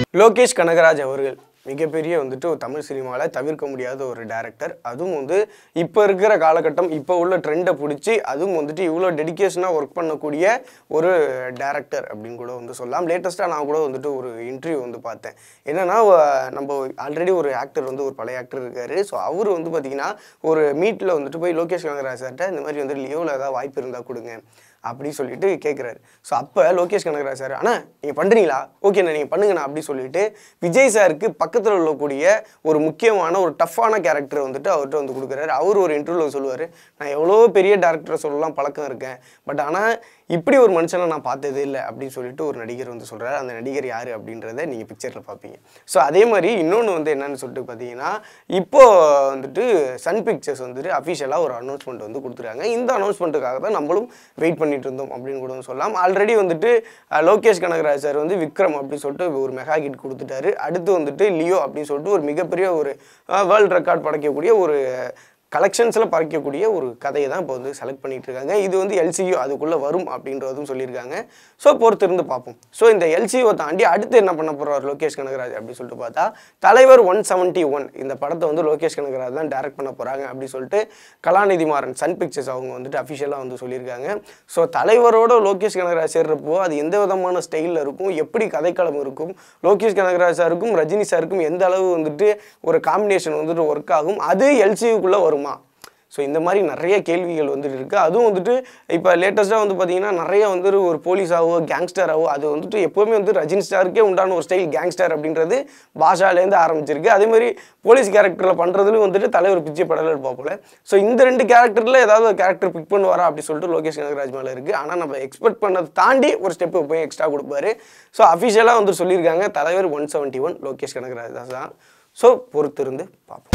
லோகேஷ் கனகராஜ் அவர்கள் மிகப்பெரிய வந்துட்டு ஒரு தமிழ் சினிமாவில் தவிர்க்க முடியாத ஒரு டேரக்டர் அதுவும் வந்து இப்போ இருக்கிற காலகட்டம் இப்போ உள்ள ட்ரெண்டை பிடிச்சி அதுவும் வந்துட்டு இவ்வளோ டெடிகேஷனாக ஒர்க் பண்ணக்கூடிய ஒரு டேரக்டர் அப்படின்னு கூட வந்து சொல்லலாம் லேட்டஸ்ட்டாக நான் கூட வந்துட்டு ஒரு இன்டர்வியூ வந்து பார்த்தேன் என்னன்னா அஹ் நம்ம ஆல்ரெடி ஒரு ஆக்டர் வந்து ஒரு பழைய ஆக்டர் இருக்காரு ஸோ அவர் வந்து பார்த்தீங்கன்னா ஒரு மீட்டில் வந்துட்டு போய் லோகேஷ் கனகராஜ் சார்கிட்ட இந்த மாதிரி வந்து லியோவில் ஏதாவது வாய்ப்பு இருந்தால் கொடுங்க அப்படி சொல்லிட்டு கேட்குறாரு ஸோ அப்போ லோகேஷ் கனகராஜ் சார் அண்ணா நீங்கள் பண்ணுறீங்களா ஓகேண்ணா நீங்கள் பண்ணுங்கண்ணா அப்படி சொல்லிட்டு விஜய் சாருக்கு பக்கத்தில் உள்ளக்கூடிய ஒரு முக்கியமான ஒரு டஃப்பான கேரக்டர் வந்துட்டு அவர்கிட்ட வந்து கொடுக்குறாரு அவர் ஒரு இன்டர்வியூவில் சொல்லுவார் நான் எவ்வளோ பெரிய டேரக்டரை சொல்லலாம் பழக்கம் இருக்கேன் பட் ஆனால் இப்படி ஒரு மனுஷனை நான் பார்த்ததே இல்லை அப்படின்னு சொல்லிட்டு ஒரு நடிகர் வந்து சொல்கிறாரு அந்த நடிகர் யார் அப்படின்றத நீங்கள் பிக்சரில் பார்ப்பீங்க ஸோ அதே மாதிரி இன்னொன்று வந்து என்னன்னு சொல்லிட்டு பார்த்தீங்கன்னா இப்போ வந்துட்டு சன் பிக்சர்ஸ் வந்துட்டு அஃபிஷியலாக ஒரு அனௌன்ஸ்மெண்ட் வந்து கொடுத்துருக்காங்க இந்த அனௌன்ஸ்மெண்ட்டுக்காக தான் நம்மளும் வெயிட் பண்ணிட்டு இருந்தோம் அப்படின்னு கூட சொல்லலாம் ஆல்ரெடி வந்துட்டு அஹ், லோகேஷ் கனகராஜ் சார் வந்து விக்ரம் அப்படின்னு சொல்லிட்டு ஒரு மெகா கிட் கொடுத்துட்டாரு அடுத்து வந்துட்டு லியோ அப்படின்னு சொல்லிட்டு ஒரு மிகப்பெரிய ஒரு வேர்ல்ட் ரெக்கார்ட் படைக்கக்கூடிய ஒரு கலெக்ஷன்ஸில் பறிக்கக்கூடிய ஒரு கதையை தான் இப்போ வந்து செலக்ட் பண்ணிட்டு இருக்காங்க இது வந்து எல்சியோ அதுக்குள்ளே வரும் அப்படின்றதும் சொல்லியிருக்காங்க ஸோ பொறுத்து இருந்து பார்ப்போம் ஸோ இந்த எல்சிஓ தாண்டி அடுத்து என்ன பண்ண போகிறார் லோகேஷ் கனகராஜ் அப்படின்னு சொல்லிட்டு பார்த்தா தலைவர் ஒன் செவன்ட்டி ஒன் இந்த படத்தை வந்து லோகேஷ் கனகராஜ் தான் டைரக்ட் பண்ண போகிறாங்க அப்படின்னு சொல்லிட்டு கலாநிதி மாறன் சன் பிக்சர்ஸ் அவங்க வந்துட்டு அஃபிஷியலாக வந்து சொல்லியிருக்காங்க ஸோ தலைவரோட லோகேஷ் கனகராஜ் சேர்றப்போ அது எந்த விதமான ஸ்டைலில் இருக்கும் எப்படி கதைக்களம் இருக்கும் லோகேஷ் கனகராஜ் சாருக்கும் ரஜினி சாருக்கும் எந்த அளவு வந்துட்டு ஒரு காம்பினேஷன் வந்துட்டு ஒர்க் ஆகும் அது எல்சியூக்குள்ளே வருமா ஸோ இந்த மாதிரி நிறைய கேள்விகள் வந்துட்டு இருக்குது அதுவும் வந்துட்டு இப்போ லேட்டஸ்ட்டாக வந்து பார்த்தீங்கன்னா நிறைய வந்து ஒரு போலீஸாவோ கேங்ஸ்டராவோ அது வந்துட்டு எப்போவுமே வந்து ரஜினி ஸ்டாருக்கே உண்டான ஒரு ஸ்டைல் கேங்ஸ்டர் அப்படின்றது பாஷாலேருந்து ஆரம்பிச்சிருக்கு அதே மாதிரி போலீஸ் கேரக்டரில் பண்ணுறதுலையும் வந்துட்டு தலைவர் பிச்சை படல இருப்பா போல ஸோ இந்த ரெண்டு கேரக்டரில் ஏதாவது ஒரு கேரக்டர் பிக் பண்ணுவாரா அப்படி சொல்லிட்டு லோகேஷ் கனகராஜ் மேலே இருக்குது ஆனால் நம்ம எக்ஸ்பெக்ட் பண்ணதை தாண்டி ஒரு ஸ்டெப்பு போய் எக்ஸ்ட்ரா கொடுப்பாரு ஸோ அஃபிஷியலாக வந்து சொல்லியிருக்காங்க தலைவர் one seventy one Lokesh Kanagaraj தான் ஸோ பொறுத்திருந்து பார்ப்போம்